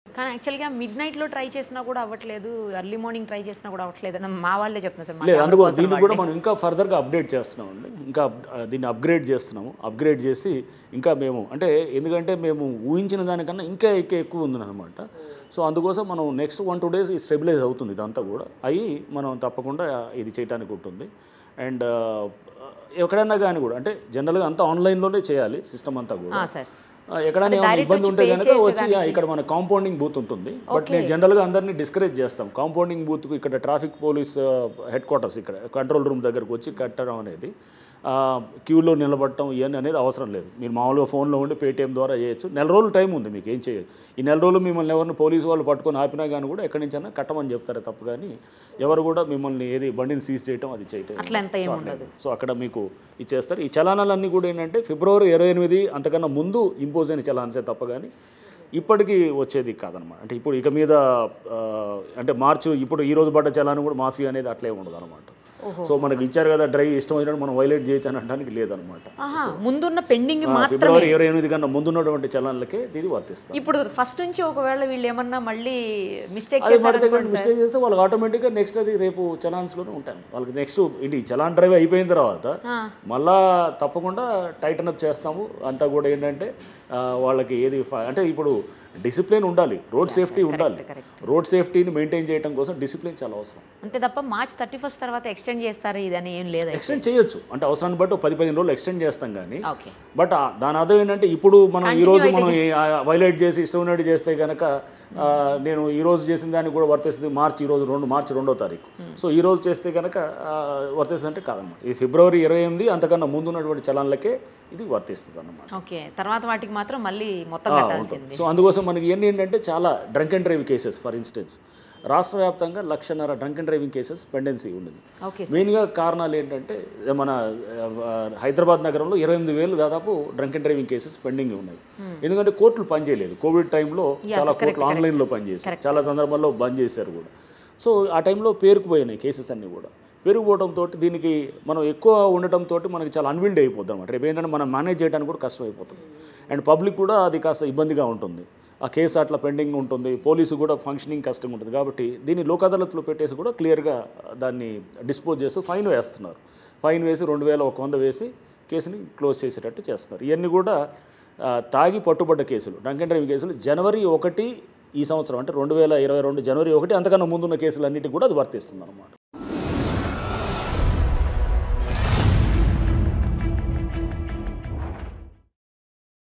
కానీ యాక్చువల్గా మిడ్ నైట్లో ట్రై చేసినా కూడా అవ్వట్లేదు ఎర్లీ మార్నింగ్ ట్రై చేసినా కూడా అవ్వట్లేదు అని మా వాళ్ళే చెప్తున్నారు సార్ మా లేదు కెమెరా అందుకో పర్సన్ దీన్ని కూడా వాళ్ళే. మనం ఇంకా ఫర్దర్గా అప్డేట్ చేస్తున్నామండి ఇంకా అప్- ఆ, దీన్ని అప్గ్రేడ్ చేస్తున్నాము అప్గ్రేడ్ చేసి ఇంకా మేము అంటే ఎందుకంటే మేము ఊహించిన దానికన్నా ఇంకా ఇంకా ఎక్కువ ఉందన్నమాట సో అందుకోసం మనం next one two days stabilize అవుతుంది ఇదంతా కూడా అయ్యి మనం తప్పకుండా ఇది చేయడానికి ఉంటుంది అండ్ ఎక్కడైనా కానీ కూడా అంటే జనరల్గా అంతా ఆన్లైన్లోనే చేయాలి సిస్టమ్ అంతా కూడా ఆ, సార్ ఆ, ఎక్కడైనా ఏమైనా direct ఇబ్బంది వచ్చి ఉంటే pay కనుక వచ్చి చేసేదానికి. ఆ, ఇక్కడ మన కాంపౌండింగ్ బూత్ ఉంటుంది బట్ నేను జనరల్గా అందరినీ డిస్కరేజ్ చేస్తాం కాంపౌండింగ్ బూత్కు ఇక్కడ ట్రాఫిక్ పోలీస్ హెడ్ క్వార్టర్స్ ఇక్కడ కంట్రోల్ రూమ్ దగ్గరకు వచ్చి కట్టడం అనేది ఆ, క్యూలో నిలబడటం ఇవన్నీ అనేది అవసరం లేదు మీరు మామూలుగా ఫోన్లో ఉండి పేటీఎం ద్వారా చేయొచ్చు నెల రోజులు టైం ఉంది మీకు ఏం చేయదు ఈ నెల రోజులు మిమ్మల్ని ఎవరిని పోలీసు వాళ్ళు పట్టుకొని ఆపినా కానీ కూడా ఎక్కడి నుంచైనా కట్టమని చెప్తారు తప్ప కానీ ఎవరు కూడా మిమ్మల్ని ఏది బండిని సీజ్ చేయటం అది చేయటం అట్లా ఎంత ఏమి ఉండదు సో అక్కడ మీకు ఇచ్చేస్తారు ఈ చలానాలన్నీ కూడా ఏంటంటే ఫిబ్రవరి ఇరవై ఎనిమిది అంతకన్నా ముందు ఇంపోజ్ అయిన చలాన్సే తప్ప కానీ ఇప్పటికీ వచ్చేది కాదనమాట అంటే ఇప్పుడు ఇక మీద ఆ, అంటే మార్చి ఇప్పుడు ఈ రోజు పడ్డ చలాన్ కూడా మాఫీ అనేది అట్లే ఉండదు అనమాట సో మనకి ఇచ్చారు కదా డ్రై ఇష్టం వచ్చినట్టు మనం వైలేట్ చేయొచ్చు అని అనడానికి లేదనమాట ఆహా ముందున్న పెండింగ్ మాత్రం ఫిబ్రవరి ఇరవై ఎనిమిది కన్నా ముందున్నటువంటి చలాన్లకే ఇది వర్తిస్తుంది ఇప్పుడు ఫస్ట్ నుంచి ఒకవేళ వీళ్ళు ఏమన్నా మళ్ళీ మిస్టేక్ అది చేశారు మరి మిస్టేక్ చేస్తే వాళ్ళకి ఆటోమేటిక్గా నెక్స్ట్ అది రేపు చలాన్స్లోనే ఉంటాను వాళ్ళకి నెక్స్ట్ ఇది చలాన్ డ్రైవ్ అయిపోయిన తర్వాత మళ్ళా తప్పకుండా టైటన్ అప్ చేస్తాము అంతా కూడా ఏంటంటే ఆ, వాళ్ళకి ఏది ఫ- అంటే ఇప్పుడు డిసిప్లిన్ ఉండాలి రోడ్ సేఫ్టీ ఉండాలి రోడ్ సేఫ్టీని మెయింటైన్ చేయడం కోసం డిసిప్లిన్ చాలా అవసరం అంతే తప్ప మార్చ్ థర్టీ ఫస్ట్ తర్వాత ఎక్స్టెండ్ చేస్తారు ఇదని ఏం లేదు ఎక్స్టెండ్ చేయొచ్చు అంటే అవసరాన్ని బట్టి ఒక పది పదిహేను రోజులు ఎక్స్టెండ్ చేస్తాం కానీ ఓకే బట్ ఆ- దాని అర్థం ఏంటంటే ఇప్పుడు మనం ఈ రోజు మనం వైలేట్ చేసి ఇష్టం ఉన్నట్టు చేస్తే కనుక ఆ, నేను ఈ రోజు చేసిన దానికి కూడా వర్తిస్తుంది మార్చి ఈ రోజు రెండు మార్చి రెండో తారీఖు సో ఈ రోజు చేస్తే కనుక ఆ, వర్తిస్తుంది అంటే కాదన్నమాట ఇది ఫిబ్రవరి ఇరవై ఎనిమిది అంతకన్నా ముందు ఉన్నటువంటి చలాన్లకే ఇది వర్తిస్తుంది అన్నమాట ఓకే తర్వాత వాటికి మాత్రం మళ్ళీ మొత్తం ఆ, కట్టాల్సింది ఉంటుంది. సో అందుకోసం మనకి ఇవన్నీ ఏంటంటే చాలా drunk and drive cases for instance రాష్ట్ర వ్యాప్తంగా లక్షన్నర drunk and driving cases pendency ఉంది ఓకే మెయిన్గా కారణాలు ఏంటంటే మన ఆ, హైదరాబాద్ నగరంలో ఇరవై ఎనిమిది వేలు దాదాపు drunk and driving cases pending ఉన్నాయి ఎందుకంటే కోర్టులు పనిచేయలేదు కోవిడ్ టైంలో చాలా కోర్టులు ఆన్లైన్లో పనిచేశారు చాలా సందర్భాల్లో బంద్ చేశారు కూడా సో ఆ టైంలో పేరుకుపోయినాయి కేసెస్ అన్నీ కూడా పెరిగిపోవడంతో దీనికి మనం ఎక్కువ ఉండటంతో మనకి చాలా అన్విల్డ్ అయిపోద్ది అనమాట రేపు ఏంటంటే మనం మేనేజ్ చేయడానికి కూడా కష్టం అయిపోతుంది అండ్ పబ్లిక్ కూడా అది కాస్త ఇబ్బందిగా ఉంటుంది ఆ కేసు అట్లా పెండింగ్ ఉంటుంది పోలీసు కూడా ఫంక్షనింగ్ కష్టంగా ఉంటుంది కాబట్టి దీన్ని లోక్ అదాలత్లో పెట్టేసి కూడా క్లియర్గా దాన్ని డిస్పోజ్ చేస్తూ ఫైన్ వేస్తున్నారు ఫైన్ వేసి రెండు వేల ఒక వంద వేసి కేసుని క్లోజ్ చేసేటట్టు చేస్తున్నారు ఇవన్నీ కూడా ఆ, తాగి పట్టుబడ్డ కేసులు డ్రంక్ అండ్ డ్రైవింగ్ కేసులు జనవరి ఒకటి ఈ సంవత్సరం అంటే రెండు వేల ఇరవై రెండు జనవరి ఒకటి అంతకన్నా ముందున్న కేసులన్నిటికీ కూడా అది వర్తిస్తుంది అనమాట